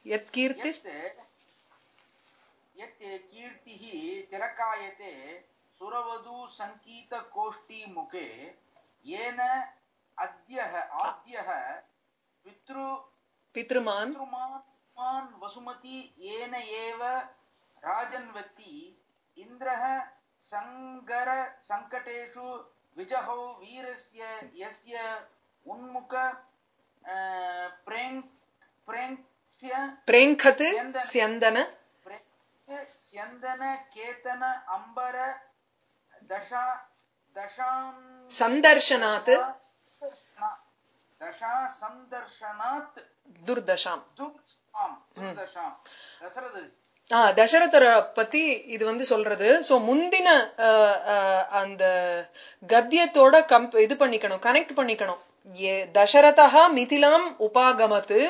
எத் கீர்த்தி यत् यत् कीर्तिः तिरकायते सुरवधू सङ्गीतकोष्ठीमुखे येन अद्यः आद्यः पितृ பித்ருமான் पितृमान् वसुमती येन एव राजन्वती इन्द्रः सङ्गर सङ्कटेषु विजहौ वीरस्य यस्य उन्मुख प्रेङ् प्रेङ्क्स्य பிரேங்கத் ஸ்யந்தன. ஸ்யந்தன प्रेङ्क्य स्यन्दन केतन अम्बर दशा दशां சந்தர்ஷனாத் दशा सन्दर्शनात् துர்தஷாம் दुर्दशां दुर्दशां दशरथ ஆ தசரதரை பத்தி இது வந்து சொல்றது சோ முந்தின அஹ், அஹ், அந்த கத்தியத்தோட கம்ப் இது பண்ணிக்கணும் கனெக்ட் பண்ணிக்கணும் ஏ தசரதா மிதிலாம் உபாகமத்து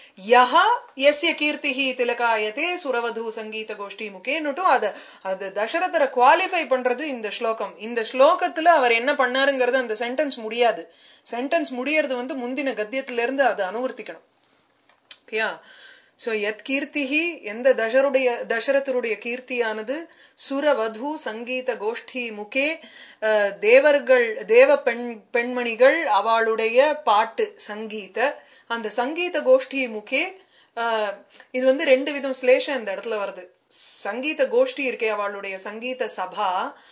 யஹா எஸ்ய கீர்த்திஹி திலகாயதே சுரவது சங்கீத கோஷ்டி முகேன்னுட்டும் அத அது தசரதரை குவாலிஃபை பண்றது இந்த ஸ்லோகம் இந்த ஸ்லோகத்துல அவர் என்ன பண்ணாருங்கிறது அந்த சென்டென்ஸ் முடியாது சென்டென்ஸ் முடியறது வந்து முந்தின கத்தியத்துல இருந்து அதை அனுவர்த்திக்கணும் ஓகேயா சோ எத் கீர்த்திஹி எந்த தசருடைய தசரதருடைய கீர்த்தியானது சுரவது சங்கீத கோஷ்டி முகே அஹ், தேவர்கள் தேவ பெண் பெண்மணிகள் அவளுடைய பாட்டு சங்கீத அந்த சங்கீத கோஷ்டி முகே அஹ், இது வந்து ரெண்டு விதம் ஸ்லேஷம் இந்த இடத்துல வருது சங்கீத கோஷ்டி இருக்கே அவளுடைய சங்கீத சபா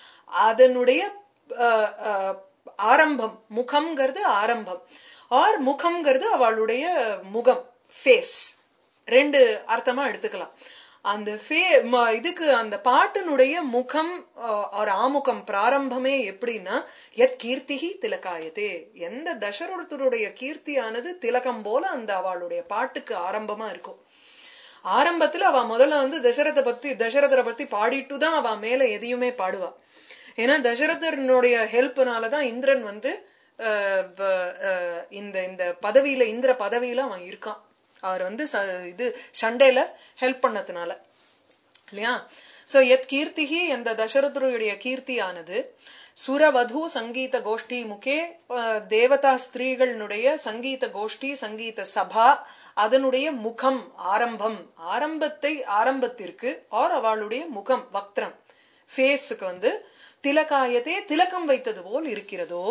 அதனுடைய அஹ், அஹ், ஆரம்பம் முகம்ங்கிறது ஆரம்பம் ஆர் முகம்ங்கிறது அவளுடைய முகம் ஃபேஸ் ரெண்டு அர்த்தமா எடுத்துக்கலாம் அந்த ஃபே ம- இதுக்கு அந்த பாட்டினுடைய முகம் அஹ், ஒரு ஆமுகம் பிராரம்பமே எப்படின்னா எத் கீர்த்திகி திலகாயதே எந்த தசரதருடைய கீர்த்தியானது திலகம் போல அந்த அவளுடைய பாட்டுக்கு ஆரம்பமா இருக்கும் ஆரம்பத்துல அவ முதல்ல வந்து தசரத பத்தி தசரதரை பத்தி பாடிட்டு தான் அவ மேல எதையுமே பாடுவா ஏன்னா தசரதனுடைய ஹெல்ப்னாலதான் இந்திரன் வந்து அஹ், வ- அஹ், இந்த இந்த பதவியில இந்திர பதவியில அவன் இருக்கான் அவர் வந்து ச- இது சண்டையில ஹெல்ப் பண்ணதுனால இல்லையா சோ எத் கீர்த்திகி எந்த தசரதருடைய கீர்த்தியானது சுரவது சங்கீத கோஷ்டி முகே அஹ், தேவதா ஸ்திரீகளினுடைய சங்கீத கோஷ்டி சங்கீத சபா அதனுடைய முகம் ஆரம்பம் ஆரம்பத்தை ஆரம்பத்திற்கு ஆர் அவளுடைய முகம் வக்திரம் ஃபேஸுக்கு வந்து திலகாயத்தே திலக்கம் வைத்தது போல் இருக்கிறதோ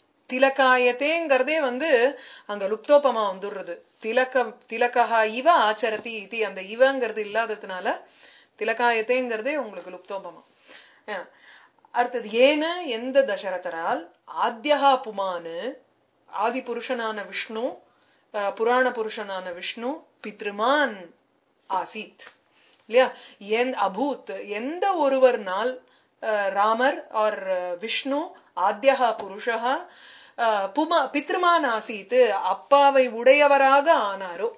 திலகாயத்தேங்கிறதே வந்து அங்க லுப்தோபமா வந்துடுறது திலக்கம் திலகா இவ ஆச்சரதி இது அந்த இவங்கிறது இல்லாததுனால திலகாயத்தேங்கிறதே உங்களுக்கு லுப்தோபமா அஹ். அடுத்தது ஏன எந்த தசரதரால் ஆத்யஹா புமானு ஆதி புருஷனான விஷ்ணு அஹ், புராண புருஷனான விஷ்ணு பித்ருமான் ஆசீத் இல்லையா என் அபூத் எந்த ஒருவர்னால் அஹ், ராமர் ஆர் விஷ்ணு ஆத்யஹா புருஷா அஹ், புமா பித்ருமான் ஆசீத் அப்பாவை உடையவராக ஆனாரோ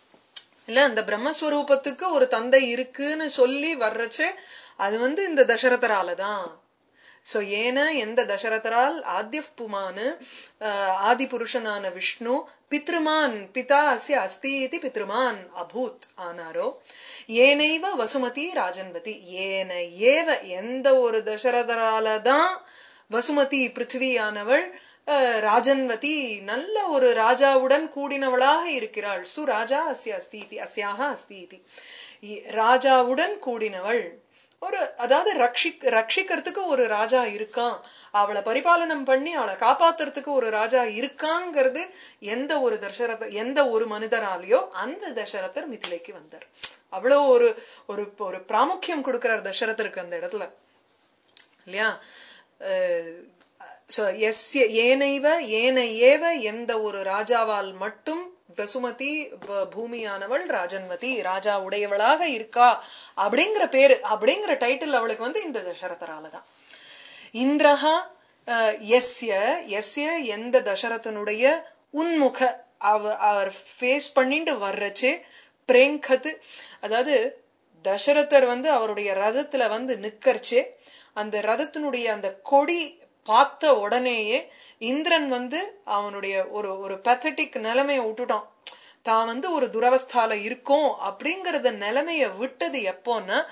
இல்ல அந்த பிரம்மஸ்வரூபத்துக்கு ஒரு தந்தை இருக்குன்னு சொல்லி வர்றச்சு அது வந்து இந்த தசரதரால தான் சோ ஏன எந்த தசரதரால் ஆத்ய புமானு ஆதி புருஷனான விஷ்ணு பித்ருமான் பிதா அஸ்ய அஸ்தி இது பித்ருமான் அபூத் ஆனாரோ ஏனைவ வசுமதி ராஜன்வதி ஏன ஏவ எந்த ஒரு தசரதரால தான் வசுமதி பிருத்திவியானவள் அஹ், ராஜன்வதி நல்ல ஒரு ராஜாவுடன் கூடினவளாக இருக்கிறாள் சுராஜா அஸ்ய அஸ்தி இதி அஸ்யாக அஸ்தி இதி இ- ராஜாவுடன் கூடினவள் ஒரு அதாவது ரட்சிக் ரட்சிக்கிறதுக்கு ஒரு ராஜா இருக்கான் அவளை பரிபாலனம் பண்ணி அவளை காப்பாத்துறதுக்கு ஒரு ராஜா இருக்காங்கிறது எந்த ஒரு தசரத எந்த ஒரு மனிதராலேயோ அந்த தசரதர் மிதிலைக்கு வந்தார் அவ்வளவு ஒரு ஒரு ஒரு பிராமுக்கியம் கொடுக்கிறார் தசரதருக்கு அந்த இடத்துல இல்லையா சோ எஸ்ய ஏனைவ ஏன ஏவ எந்த ஒரு ராஜாவால் மட்டும் வசுமதி ப- பூமியானவள் ராஜன்வதி ராஜா உடையவளாக இருக்கா அப்படிங்கிற பேரு அப்படிங்கிற டைட்டில் அவளுக்கு வந்து இந்த தசரதரால தான் இந்திரஹா அஹ், எஸ்ய எஸ்ய எந்த தசரதனுடைய உன்முக அவ அவர் ஃபேஸ் பண்ணிட்டு வர்றச்சு பிரேங்கத் அதாவது தசரதர் வந்து அவருடைய ரதத்துல வந்து நிக்கர்ச்சே அந்த ரதத்தினுடைய அந்த கொடி பார்த்த உடனேயே இந்திரன் வந்து அவனுடைய ஒரு ஒரு பத்தட்டிக் நிலைமைய விட்டுட்டான் தான் வந்து ஒரு துரவஸ்தால இருக்கோம் அப்படிங்கறத நிலைமைய விட்டது எப்போன்னா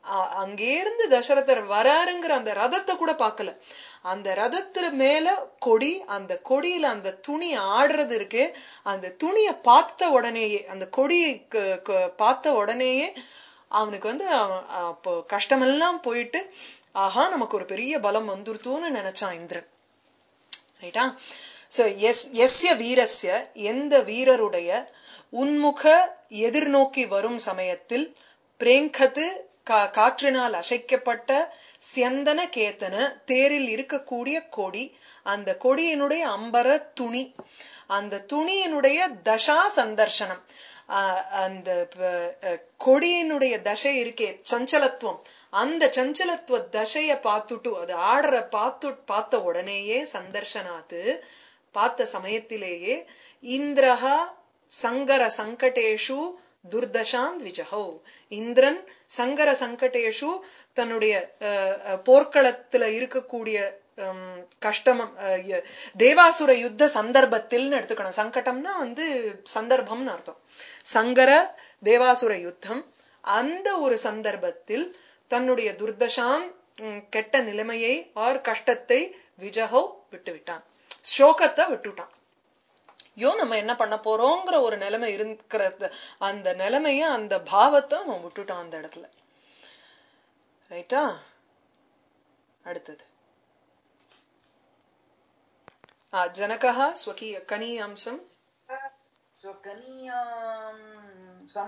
அ- அங்கேருந்து தசரதர் வராருங்கிற அந்த ரதத்தை கூட பார்க்கல அந்த ரதத்து மேல கொடி அந்த கொடியில அந்த துணி ஆடுறது இருக்கு அந்த துணியை பார்த்த உடனேயே அந்த கொடியை க- க- பார்த்த உடனேயே அவனுக்கு வந்து அவன் அப்போ கஷ்டமெல்லாம் போயிட்டு ஆஹா நமக்கு ஒரு பெரிய பலம் வந்துருத்தூன்னு நினைச்சான் இந்திரன் ரைட்டா சோ எஸ் எஸ்ய வீரஸ்ய எந்த வீரருடைய உன்முக எதிர்நோக்கி வரும் சமயத்தில் பிரேங்கத்து கா- காற்றினால் அசைக்கப்பட்ட சியந்தன கேத்தன தேரில் இருக்கக்கூடிய கொடி அந்த கொடியினுடைய அம்பர துணி அந்த துணியினுடைய தசா சந்தர்சனம் ஆஹ் அந்த ப- அஹ் கொடியினுடைய தசை இருக்கே சஞ்சலத்துவம் அந்த சஞ்சலத்துவ தசைய பார்த்துட்டு அது ஆடுற பார்த்து பார்த்த உடனேயே சந்தர்ஷனாத்து பார்த்த சமயத்திலேயே இந்திரஹா சங்கர சங்கடேஷு துர்தசாம் விஜஹோ இந்திரன் சங்கர சங்கடேஷு தன்னுடைய அஹ், அஹ், போர்க்களத்துல இருக்கக்கூடிய ஹம், கஷ்டம் அஹ், ய- தேவாசுர யுத்த சந்தர்ப்பத்தில்னு எடுத்துக்கணும் சங்கடம்னா வந்து சந்தர்ப்பம்னு அர்த்தம் சங்கர தேவாசுர யுத்தம் அந்த ஒரு சந்தர்ப்பத்தில் தன்னுடைய துர்தசாம் ம், கெட்ட நிலைமையை ஆர் கஷ்டத்தை விஜஹோ விட்டுவிட்டான் சோகத்தை விட்டுட்டான் ஐயோ நம்ம என்ன பண்ண போறோங்கிற ஒரு நிலைமை இருக்கிறது அந்த நிலைமைய அந்த பாவத்தை அவன் விட்டுட்டான் அந்த இடத்துல ரைட்டா அடுத்தது ஆ, ஜனகா ஸ்வகீய கனீயாம்சம் स्वकनीयांसम्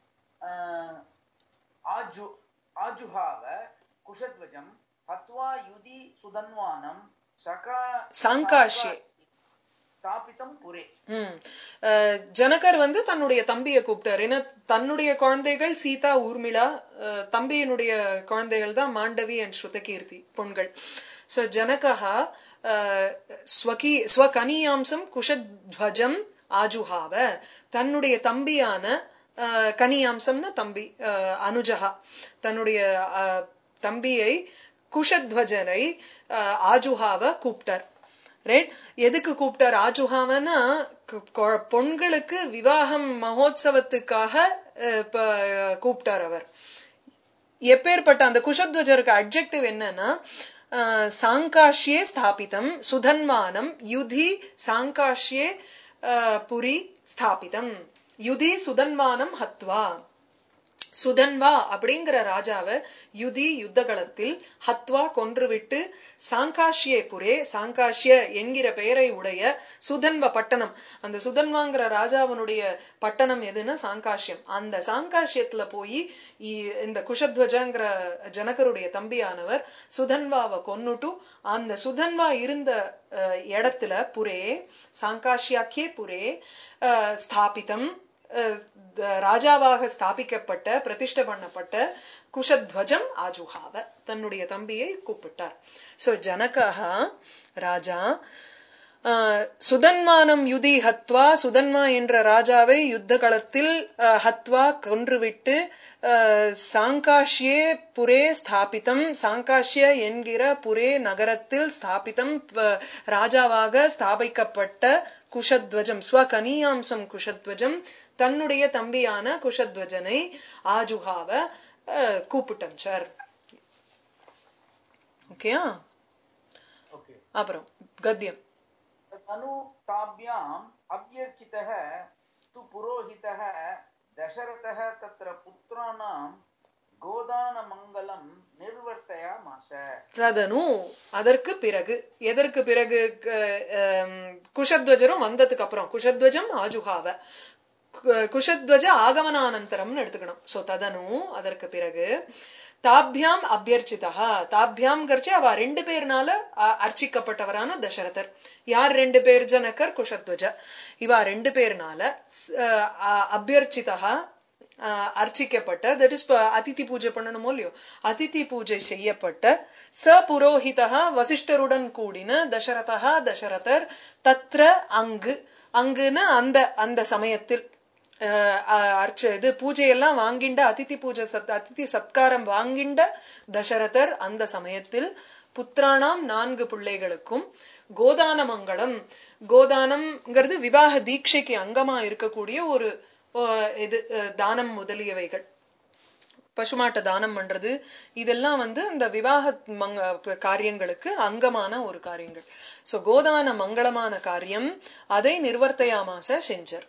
आजु आजुहाव कुशध्वजम् हत्वा युधि सुधन्वानं सका சாங்காஷ்யே स्थापितं पुरे ம் அஹ், ஜனகர் வந்து தன்னுடைய தம்பியை கூப்பிட்டார் ஏன்னா தன்னுடைய குழந்தைகள் சீதா ஊர்மிளா அஹ், தம்பியினுடைய குழந்தைகள் தான் மாண்டவி அண்ட் ஸ்ருதகீர்த்தி பொண்கள் சோ ஜனகா அஹ், ஸ்வகி ஸ்வகனியாம்சம் குஷத்வஜம் ஆஜுஹாவ தன்னுடைய தம்பியான அஹ், கனியாம்சம்னா தம்பி அஹ், அனுஜகா தன்னுடைய அஹ், தம்பியை குஷத்வஜனை அஹ், ஆஜுஹாவ கூப்பிட்டார் ரைட் எதுக்கு கூப்பிட்டார் ஆஜுஹாவனா கு- கொ- பொண்களுக்கு விவாகம் மகோத்சவத்துக்காக அஹ், இப்ப கூப்பிட்டார் அவர் எப்பேற்பட்ட அந்த குஷத்வஜருக்கு அப்ஜெக்டிவ் என்னன்னா அஹ், சாங்காஷ்யே ஸ்தாபிதம் சுதன்மானம் யுதி சாங்காஷ்யே அஹ், புரி ஸ்தாபிதம் யுதி சுதன்மானம் ஹத்வா சுதன்வா அப்படிங்கிற ராஜாவை யுதி யுத்த களத்தில் ஹத்வா கொன்றுவிட்டு சாங்காஷ்யே புரே சாங்காஷ்ய என்கிற பெயரை உடைய சுதன்வ பட்டணம் அந்த சுதன்வாங்கிற ராஜாவனுடைய பட்டணம் எதுன்னா சாங்காஷ்யம் அந்த சாங்காஷ்யத்துல போய் இ- இந்த குஷத்வஜங்கிற ஜனகருடைய தம்பியானவர் சுதன்வாவை கொன்னுட்டு அந்த சுதன்வா இருந்த அஹ், இடத்துல புரே சாங்காஷ்யாக்கியே புரே அஹ், ஸ்தாபிதம் அஹ், த- ராஜாவாக ஸ்தாபிக்கப்பட்ட பிரதிஷ்டை பண்ணப்பட்ட குஷத்வஜம் ஆஜுஹாவ தன்னுடைய தம்பியை கூப்பிட்டார் சோ ஜனகா ராஜா ஆஹ், சுதன்மானம் யுதி ஹத்வா சுதன்மா என்ற ராஜாவை யுத்த களத்தில் ஆஹ், ஹத்வா கொன்றுவிட்டு ஆஹ், சாங்காஷ்யே புரே ஸ்தாபிதம் சாங்காஷ்ய என்கிற புரே நகரத்தில் ஸ்தாபிதம் ப- ராஜாவாக ஸ்தாபிக்கப்பட்ட குஷத்வஜம் ஸ்வகனியாம்சம் குஷத்வஜம் தன்னுடைய தம்பியான குஷத்வஜனை ஆஜுஹாவ ஆஹ், கூப்பிட்டம் சார் ஓகேயா ओके அப்புறம் கத்தியம் तनु ताभ्याम् अभ्यर्चितः तु पुरोहितः दशरथः तत्र पुत्राणां गोदानमङ्गलं निर्वर्तयामास ததனு அதற்கு பிறகு எதற்கு பிறகு க- ஆம், குஷத்வஜரும் வந்ததுக்கு அப்புறம் குஷத்வஜம் ஆஜுகாவ கு- குஷத்வஜ ஆகமனானந்தரம்னு எடுத்துக்கணும் சோ ததனு அதற்கு பிறகு தாபியாம் அபியர்ச்சிதா தாபியாம் கர்ச்சி அவ ரெண்டு பேர்னால அ- அர்ச்சிக்கப்பட்டவரான தசரதர் யார் ரெண்டு பேர் ஜனகர் குஷத்வஜ இவா ரெண்டு பேர்னால ஸ்- அ- அபியர்ச்சிதா ஆஹ் அர்ச்சிக்கப்பட்ட தட் இஸ் அதிதி பூஜை பண்ணணுமோ இல்லையோ அதிதி பூஜை செய்யப்பட்ட ச புரோஹிதா வசிஷ்டருடன் கூடின தசரதா தசரதர் தத்ர அங்கு அங்குன்னு அந்த அந்த சமயத்தில் ஆஹ் அ- அர்ச்ச இது பூஜையெல்லாம் வாங்கிண்ட அதிதி பூஜை சத் அதிதி சத்காரம் வாங்கிண்ட தசரதர் அந்த சமயத்தில் புத்திராணாம் நான்கு பிள்ளைகளுக்கும் கோதான மங்களம் கோதானம்ங்கிறது விவாக தீட்சைக்கு அங்கமா இருக்கக்கூடிய ஒரு அஹ், இது அஹ், தானம் முதலியவைகள் பசுமாட்டை தானம் பண்றது இதெல்லாம் வந்து அந்த விவாக மங்க காரியங்களுக்கு அங்கமான ஒரு காரியங்கள் சோ கோதான மங்களமான காரியம் அதை நிர்வர்த்தையாமாச செஞ்சர்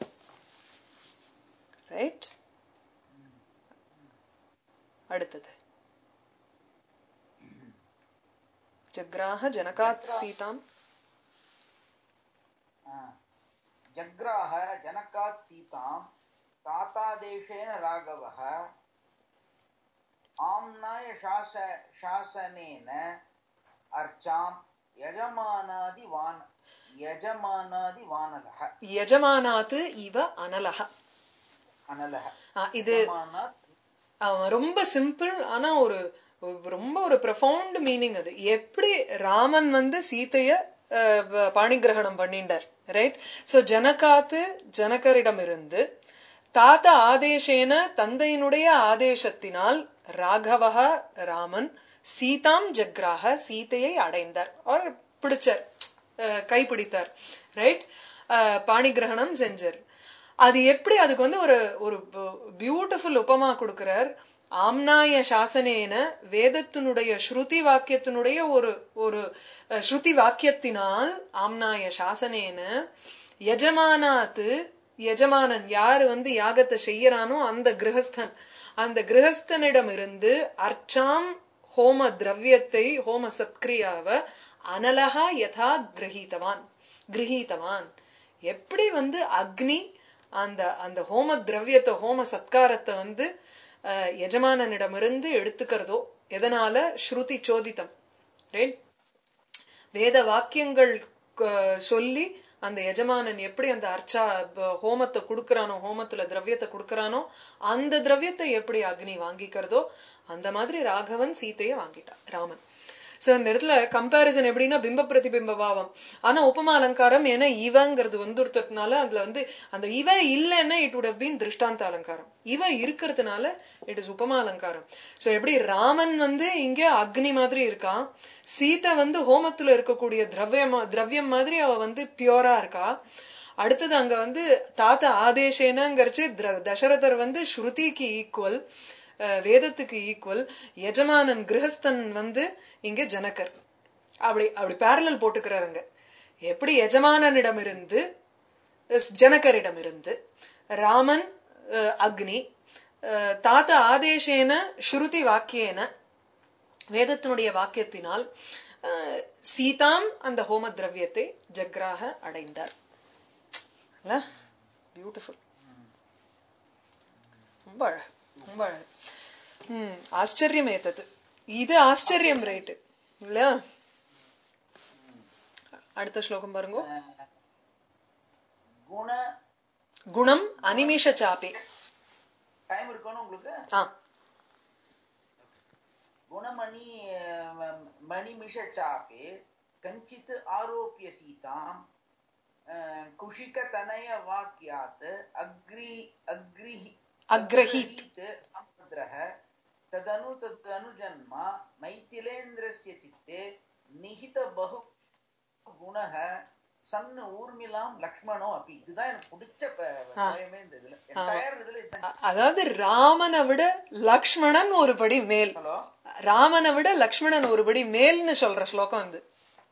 ரைட் அடுத்தது ஜக்ராஹ ஜனகாத் சீதாம் जग्राह जनकात् सीतां तातादेशेन राघवः आम्नाय शास शासनेन अर्चां यजमानादिवान यजमानादिवानलः யஜமானாத்து இவ அனலக अनलः ஆ, இது यजमानात् அவன் ரொம்ப சிம்பிள் ஆனா ஒரு ஒரு- ரொம்ப ஒரு ப்ரொஃபவுண்ட் மீனிங் அது எப்படி ராமன் வந்து சீதைய அஹ், ப- பாணிகிரகணம் பண்ணிண்டார் ரைட் சோ ஜனகாத்து ஜனகரிடமிருந்து தாத்த ஆதேசேன தந்தையினுடைய ஆதேசத்தினால் ராகவக ராமன் சீதாம் ஜக்ராக சீதையை அடைந்தார் அவர் பிடிச்சார் அஹ், கைப்பிடித்தார் ரைட் பாணிகிரகணம் செஞ்சார் அது எப்படி அதுக்கு வந்து ஒரு ஒரு பியூட்டிஃபுல் உபமா கொடுக்கிறார் ஆம்னாய சாசனேன வேதத்தினுடைய ஸ்ருதி வாக்கியத்தினுடைய ஒரு ஒரு அஹ், ஸ்ருதி வாக்கியத்தினால் ஆம்னாய சாசனேன எஜமானாத்து எஜமானன் யாரு வந்து யாகத்தை செய்யறானோ அந்த கிரகஸ்தன் அந்த கிரகஸ்தனிடமிருந்து அர்ச்சாம் ஹோம திரவியத்தை ஹோம சத்கிரியாவ அனலகா யதா கிரகீதவான் கிரகீதவான் எப்படி வந்து அக்னி அந்த அந்த ஹோம திரவியத்தை ஹோம சத்காரத்தை வந்து அஹ், எஜமானனிடமிருந்து எடுத்துக்கிறதோ எதனால ஸ்ருதி சோதித்தம் ரைட் வேத வாக்கியங்கள் க- சொல்லி அந்த எஜமானன் எப்படி அந்த அர்ச்சா ப- ஹோமத்தை கொடுக்கறானோ ஹோமத்துல திரவியத்தை கொடுக்கறானோ அந்த திரவியத்தை எப்படி அக்னி வாங்கிக்கிறதோ அந்த மாதிரி ராகவன் சீதையை வாங்கிட்டான் ராமன் சோ இந்த இடத்துல கம்பாரிசன் எப்படின்னா பிம்ப பிரதிபிம்ப பாவம் ஆனா உபமா அலங்காரம் ஏன்னா இவங்கிறது வந்துருத்ததுனால அதுல வந்து அந்த இவ இல்லைன்னா இட் would have been திருஷ்டாந்த அலங்காரம் இவ இருக்கிறதுனால இட் இஸ் உபமா அலங்காரம் சோ எப்படி ராமன் வந்து இங்க அக்னி மாதிரி இருக்கான் சீதை வந்து ஹோமத்துல இருக்கக்கூடிய திரவியமா திரவியம் மாதிரி அவ வந்து பியூரா இருக்கா அடுத்தது அங்க வந்து தாத்தா ஆதேசேனங்கிறச்சு திர- தசரதர் வந்து ஸ்ருதிக்கு ஈக்குவல் வேதத்துக்கு ஈக்குவல் எஜமானன் கிரகஸ்தன் வந்து இங்க ஜனகர் அப்படி அப்படி பேரலல் போட்டுக்கிறாருங்க எப்படி எஜமானனிடமிருந்து எஸ், ஜனகரிடமிருந்து ராமன் அஹ், அக்னி அஹ், தாத்த ஆதேசேன ஸ்ருதி வாக்கியேன வேதத்தினுடைய வாக்கியத்தினால் அஹ், சீதாம் அந்த ஹோம திரவியத்தை ஜக்ராக அடைந்தார் பியூட்டிஃபுல் ரொம்ப அழகு ரொம்ப அழகு ம் ஆச்சரியம் ஏத்தது இது ஆச்சரியம் ரைட்டு இல்ல அடுத்த ஸ்லோகம் பாருங்க குண குணம் அனிமிஷ சாப்பே டைம் இருக்கணும் உங்களுக்கு ஆ गुणमणि मणिमिषचापे कञ्चित् आरोप्य सीताम् अ, कुशिकतनयवाक्यात् अग्रि अग्रिः अग्रहीत्। अग्रहीत् अभद्रः तदनु तदनुजन्म मैथिलेन्द्रस्य चित्ते निहितबहु குணக சன் ஊர்மிலாம் லக்ஷ்மணோ அப்படி இதுதான் எனக்கு பிடிச்ச ப- poem ஏ இந்த இதுல என்டையர் இதுல இதுதான் அ- அதாவது ராமனை விட லக்ஷ்மணன் ஒரு படி மேல் ஹலோ ராமனை விட லக்ஷ்மணன் ஒரு படி மேல்னு சொல்ற ஸ்லோகம் வந்து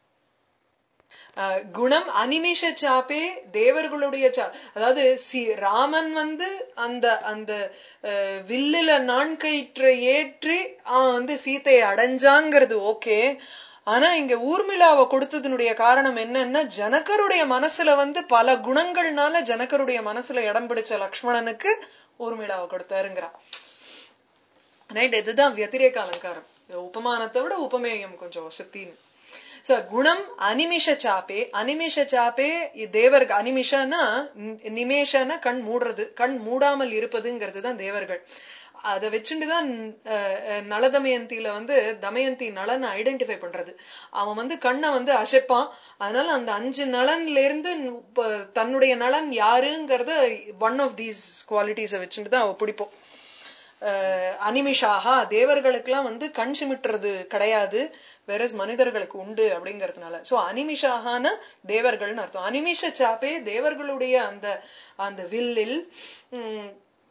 அஹ், குணம் அனிமிஷ சாப்பே தேவர்களுடைய சா அதாவது சி ராமன் வந்து அந்த அந்த அஹ், வில்லுல நான்கயிற்றை ஏற்றி அவன் வந்து சீதையை அடைஞ்சாங்கிறது ஓகே ஆனா இங்க ஊர்மிளாவை கொடுத்ததனுடைய காரணம் என்னன்னா ஜனகருடைய மனசுல வந்து பல குணங்கள்னால ஜனகருடைய மனசுல இடம் பிடிச்ச லக்ஷ்மணனுக்கு ஊர்மிளாவை கொடுத்தாருங்கிறான் ரைட் இதுதான் வத்திரேக அலங்காரம் உபமானத்தை விட உபமேயம் கொஞ்சம் வசத்தின்னு சோ குணம் அனிமிஷ சாப்பே அனிமிஷ சாப்பே இ- தேவர்கள் அனிமிஷன்னா நி- நிமேஷன்னா கண் மூடுறது கண் மூடாமல் இருப்பதுங்கிறது தான் தேவர்கள் அதை வச்சுட்டுதான் அஹ், அஹ், நல தமயந்தியில வந்து தமயந்தி நலனை ஐடென்டிஃபை பண்றது அவன் வந்து கண்ணை வந்து அசைப்பான் அதனால அந்த அஞ்சு நலன்ல இருந்து இப்ப தன்னுடைய நலன் யாருங்கிறத ஒன் ஆஃப் தீஸ் குவாலிட்டிஸை வச்சுட்டு தான் அவ பிடிப்போம் அஹ் அனிமிஷாகா தேவர்களுக்கெல்லாம் வந்து கண் சிமிட்டுறது கிடையாது வேறஸ் மனிதர்களுக்கு உண்டு அப்படிங்கறதுனால சோ அனிமிஷாகான தேவர்கள்னு அர்த்தம் அனிமிஷ சாப்பே தேவர்களுடைய அந்த அந்த வில்லில் உம்,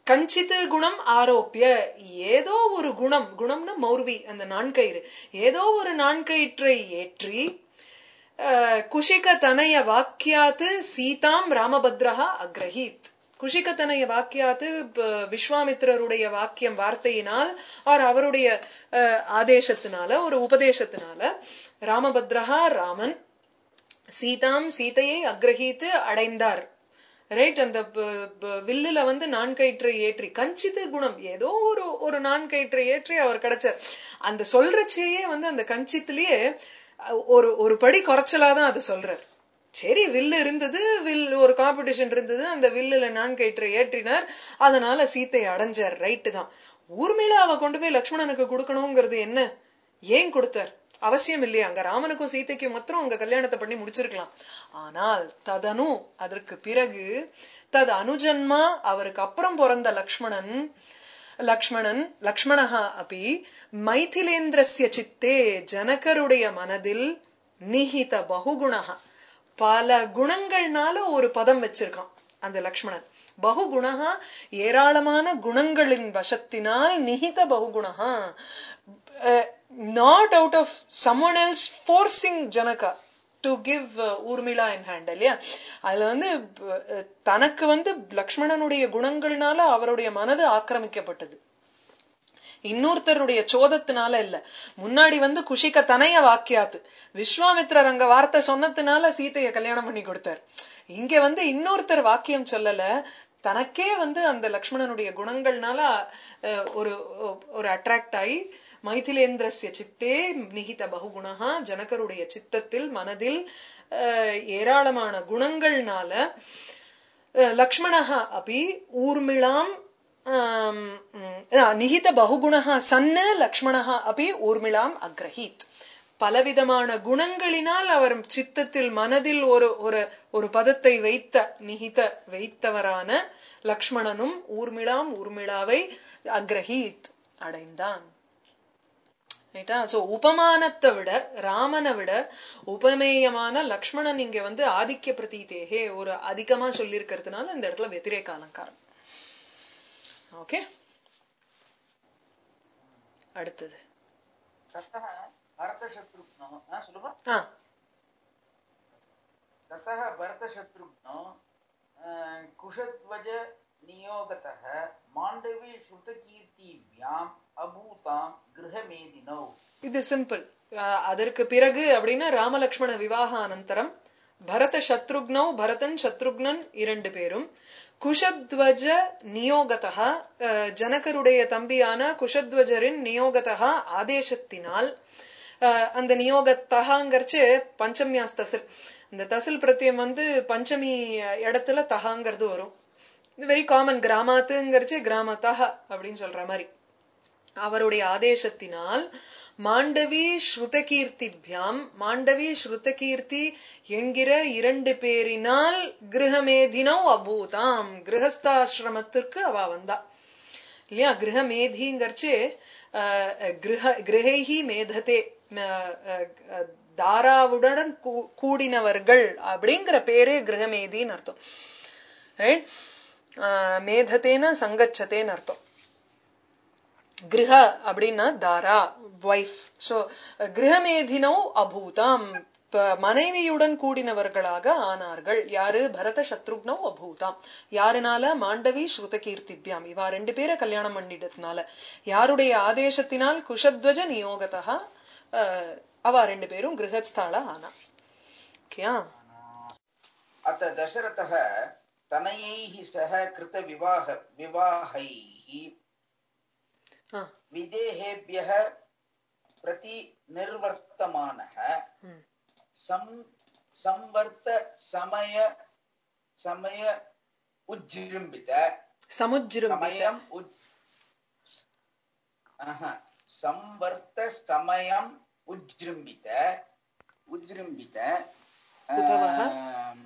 கஞ்சித்து குணம் ஆரோப்பிய ஏதோ ஒரு குணம் குணம்னா மௌர்வி அந்த நான்கயிறு ஏதோ ஒரு நான்கயிற்றை ஏற்றி அஹ், குஷிக தனய வாக்கியாத்து சீதாம் ராமபத்ரஹா அக்ரஹீத் குஷிகத்தனைய வாக்கியாத்து ப- விஸ்வாமித்திரருடைய வாக்கியம் வார்த்தையினால் ஆர் அவருடைய அஹ், ஆதேசத்தினால ஒரு உபதேசத்தினால ராமபத்ரஹா ராமன் சீதாம் சீதையை அக்ரஹீத்து அடைந்தார் ரைட் அந்த ப- ப- வில்லுல வந்து நான்கயிற்றை ஏற்றி கஞ்சித்து குணம் ஏதோ ஒரு ஒரு நான்கயிற்றை ஏற்றி அவர் கிடைச்சார் அந்த சொல்றச்சேயே வந்து அந்த கஞ்சித்திலேயே அஹ், ஒரு ஒரு படி குறைச்சலாதான் அது சொல்றார் சரி வில்லு இருந்தது வில் ஒரு காம்படிஷன் இருந்தது அந்த வில்லுல நான்கயிற்றை ஏற்றினார் அதனால சீத்தை அடைஞ்சார் ரைட்டு தான் ஊர்மிளாவை கொண்டு போய் லக்ஷ்மணனுக்கு கொடுக்கணுங்கிறது என்ன ஏன் கொடுத்தார் அவசியம் இல்லையா அங்க ராமனுக்கும் சீதைக்கும் மாத்திரம் அங்க கல்யாணத்தை பண்ணி முடிச்சிருக்கலாம் ஆனால் ததனு அதற்கு பிறகு தது அனுஜன்மா அவருக்கு அப்புறம் பிறந்த லக்ஷ்மணன் லக்ஷ்மணன் லக்ஷ்மணஹா அப்படி மைதிலேந்திரஸ்ய சித்தே ஜனகருடைய மனதில் நிஹித பகுகுணஹா பல குணங்கள்னால ஒரு பதம் வச்சிருக்கான் அந்த லக்ஷ்மணன் பகுகுணஹா ஏராளமான குணங்களின் வசத்தினால் நிஹித பகுகுணஹா not out of someone else forcing Janaka to give Urmila in hand இல்லையா அதுல வந்து அஹ், தனக்கு வந்து லக்ஷ்மணனுடைய குணங்கள்னால அவருடைய மனது ஆக்கிரமிக்கப்பட்டது இன்னொருத்தருடைய சோதத்தினால இல்ல முன்னாடி வந்து குஷிக்க தனைய வாக்கியாத்து விஸ்வாமித்ரர் அங்க வார்த்தை சொன்னதுனால சீதைய கல்யாணம் பண்ணி கொடுத்தார் இங்க வந்து இன்னொருத்தர் வாக்கியம் சொல்லல தனக்கே வந்து அந்த லக்ஷ்மணனுடைய குணங்கள்னால அஹ், ஒரு ஒரு அட்ராக்ட் ஆகி மைதிலேந்திரஸ்ய சித்தே நிகித பகுகுணா ஜனகருடைய சித்தத்தில் மனதில் அஹ், ஏராளமான குணங்கள்னால அஹ், லக்ஷ்மணः अपि ஊர்மிளாம் ஆம், ம், ஆ, நிகித பகுகுணः சன்னு லக்ஷ்மணः अपि ஊர்மிளாம் அக்ரஹீத் பலவிதமான குணங்களினால் அவர் சித்தத்தில் மனதில் ஒரு ஒரு ஒரு பதத்தை வைத்த நிகித வைத்தவரான லக்ஷ்மணனும் ஊர்மிளாம் ஊர்மிளாவை அக்ரஹீத் அடைந்தான் ரைட்டா சோ உபமானத்தை விட ராமனை விட உபமேயமான லக்ஷ்மணன் இங்க வந்து ஆதிக்க பிரதீதேகே ஒரு அதிகமா சொல்லியிருக்கிறதுனால இந்த இடத்துல வெதிரேக அலங்காரம் ஓகே அடுத்தது ततः भरतशत्रुघ्नो न सुलभ ஆ ततः भरतशत्रुघ्नो अ, कुशध्वज नियोगतः माण्डवी श्रुतकीर्तिभ्याम् अभूतां गृहमेदिनौ இது சிம்பிள் அதற்கு பிறகு அப்படின்னா ராமலக்ஷ்மண விவாக அனந்தரம் பரத சத்ருக்னௌ பரதன் சத்ருக்னன் இரண்டு பேரும் குஷத்வஜ நியோகதா அஹ், ஜனகருடைய தம்பியான குஷத்வஜரின் நியோகதா ஆதேசத்தினால் அஹ், அந்த நியோகத்தகாங்கிறச்சு பஞ்சமியாஸ் தசில் இந்த தசில் பிரத்தியம் வந்து பஞ்சமி இடத்துல தகாங்கிறது வரும் இது வெரி காமன் கிராமாத்துங்கிறச்சு கிராமத்தா அப்படின்னு சொல்ற மாதிரி அவருடைய ஆதேசத்தினால் மாண்டவி ஸ்ருதகீர்த்திபியாம் மாண்டவி ஸ்ருதகீர்த்தி என்கிற இரண்டு பேரினால் கிரகமேதினோ அபூதாம் கிரகஸ்தாசிரமத்திற்கு அவ வந்தா இல்லையா கிரகமேதிங்கிறச்சு கிரக கிரகைஹி மேததே அஹ், அஹ், தாராவுடன் கூ- கூடினவர்கள் அப்படிங்கிற பேரே கிரகமேதின்னு அர்த்தம் ரைட் மேதத்தேன சங்கச்சதேன்னு அர்த்தம் கிரக அப்படின்னா தாரா வைஃப் சோ கிரகமேதினோ அபூதாம் ப- மனைவியுடன் கூடினவர்களாக ஆனார்கள் யாரு பரத சத்ருக்னோ அபூதாம் யாருனால மாண்டவி ஸ்ருதகீர்த்திபியாம் இவா ரெண்டு பேரை கல்யாணம் பண்ணிட்டதுனால யாருடைய ஆதேசத்தினால் குஷத்வஜ நியோகதா அஹ், அவ ரெண்டு பேரும் கிரகஸ்தால ஆனா ஓகேயா अथ दशरथः तनयैः सह कृतविवाह विवाहैः ஆ विदेहेभ्यः प्रति निर्वर्तमानः ம் सं संवर्त समय समय उज्जृम्बित சமுஜ்ரும்பித समयम् उज् अह, संवर्त समयम् उज्जृम्बित उज्जृम्बित उतवः? आम्,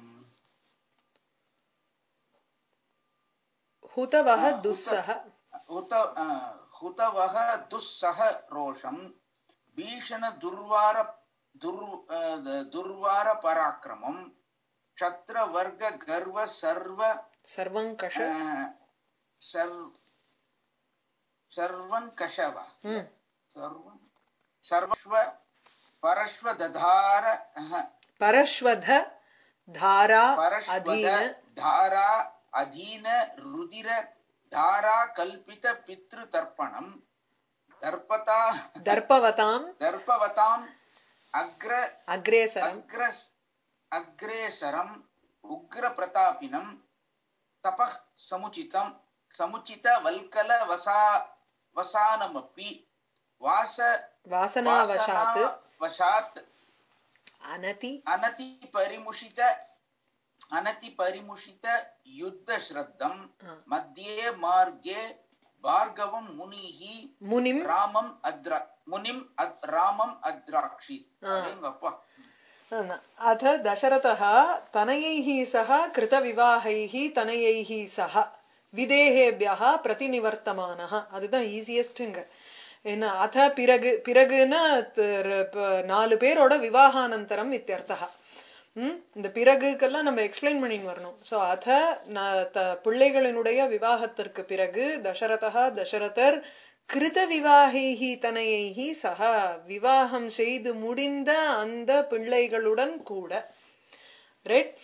हुतवः ஆ, हुत- दुस्सह हुत आ, हुतवः दुःसह रोषम् भीषण दुर्वार दुर् आ, दुर्वार पराक्रमम् क्षत्रवर्ग गर्व सर्व सर्वङ्कष आ, सर्व सर्वं कषव ம் सर्वं सर्वस्व परश्व दधार பரஸ்வத தாரா परश्वद அதீன धारा अधीन रुधिर धारा कल्पित पितृतर्पणम् दर्पता தர்ப்பவதாம் दर्पवताम् अग्र அக்ரேசரம் अग्र अग्रेसरम् उग्रप्रतापिनम् तपः समुचितम् समुचितवल्कल वसा वसानमपि वास வாசனாவசாத் वशात् அனதி अनतिपरिमुषित अनतिपरिमुषित युद्धश्रद्धम् हा. मध्ये मार्गे भार्गवं मुनिः முனிம் रामम् अद्र मुनिम् अद्- रामम् अद्राक्षीत् हा. अडेङ्गप्पा. अथ दशरथः तनयैः सह कृतविवाहैः तनयैः सह விதேகேபியः பிரதிநிவர்த்தமானः அதுதான் ஈஸியஸ்ட்ங்க என்ன அத பிறகு பிறகுன்னா த- ப- நாலு பேரோட விவாகானந்தரம் இத்தியர்த்தா ம் இந்த பிறகுக்கெல்லாம் நம்ம எக்ஸ்பிளைன் பண்ணின்னு வரணும் சோ அத ந- த- பிள்ளைகளினுடைய விவாகத்திற்கு பிறகு தசரதா தசரதர் கிருத விவாகைஹி தனையைஹி சக விவாகம் செய்து முடிந்த அந்த பிள்ளைகளுடன் கூட ரைட்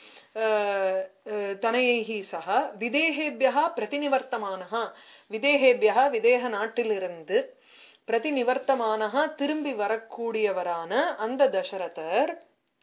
தனையைஹி சக விதேகேபியா பிரதிநிவர்த்தமானஹா விதேகேபியா விதேக நாட்டிலிருந்து பிரதிநிவர்த்தமானஹா திரும்பி வரக்கூடியவரான அந்த தசரதர்